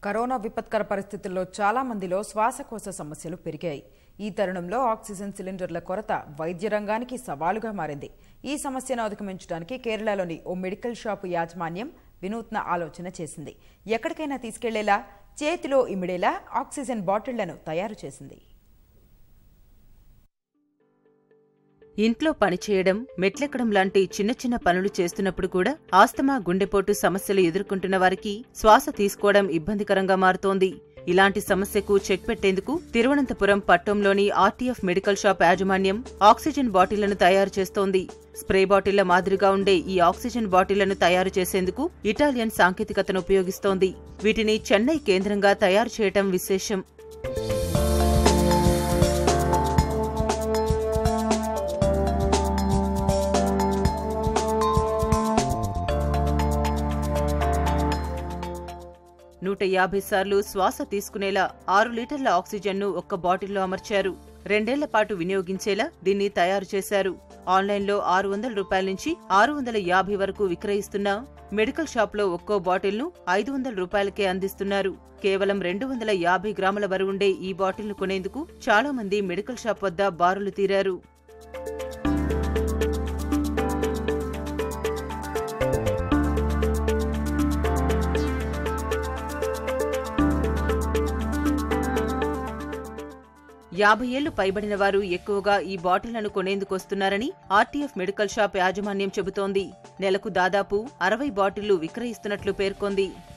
corona విపత్కర పరిస్థితుల్లో చాలా మందిలో శ్వాసకోశ సమస్యలు పెరిగాయి ఈ తరుణంలో ఆక్సిజన్ సిలిండర్ల కొరత వైద్య రంగానికి సవాలుగా మారింది ఈ సమస్యను అధిగమించడానికి కేరళలోని ఓ మెడికల్ షాపు యాజమాన్యం వినూత్న ఆలోచన చేసింది ఎక్కడికైనా తీసుకెళ్లేలా చేతిలో ఇమిడేలా ఆక్సిజన్ బాటిళ్లను తయారు చేసింది ఇంట్లో పనిచేయడం మెట్లెక్కడం లాంటి చిన్న చిన్న పనులు చేస్తున్నప్పుడు కూడా ఆస్తమా గుండెపోటు సమస్యలు ఎదుర్కొంటున్న వారికి శ్వాస తీసుకోవడం ఇబ్బందికరంగా మారుతోంది ఇలాంటి సమస్యకు చెక్ పెట్టేందుకు తిరువనంతపురం పట్టంలోని ఆర్టీఎఫ్ మెడికల్ షాప్ యాజమాన్యం ఆక్సిజన్ బాటిళ్లను తయారు చేస్తోంది స్ప్రే బాటిళ్ల మాదిరిగా ఉండే ఈ ఆక్సిజన్ బాటిళ్లను తయారు చేసేందుకు ఇటాలియన్ సాంకేతికతను ఉపయోగిస్తోంది వీటిని చెన్నై కేంద్రంగా తయారు చేయటం విశేషం నూట యాభై సార్లు శ్వాస తీసుకునేలా ఆరు లీటర్ల ఆక్సిజన్ను ఒక్క బాటిల్లో అమర్చారు రెండేళ్ల పాటు వినియోగించేలా దీన్ని తయారు చేశారు ఆన్లైన్లో ఆరు వందల రూపాయల నుంచి ఆరు వందల యాభై వరకు విక్రయిస్తున్న మెడికల్ షాప్లో ఒక్కో బాటిల్ను ఐదు వందల రూపాయలకే అందిస్తున్నారు కేవలం రెండు వందల యాభై గ్రాముల బరువుండే ఈ బాటిల్ను కొనేందుకు చాలా మంది మెడికల్ షాప్ వద్ద బారులు తీరారు యాభై ఏళ్లు పైబడిన వారు ఎక్కువగా ఈ బాటిళ్లను కొనేందుకొస్తున్నారని ఆర్టీఎఫ్ మెడికల్ షాప్ యాజమాన్యం చెబుతోంది నెలకు దాదాపు అరవై బాటిళ్లు విక్రయిస్తున్నట్లు పేర్కొంది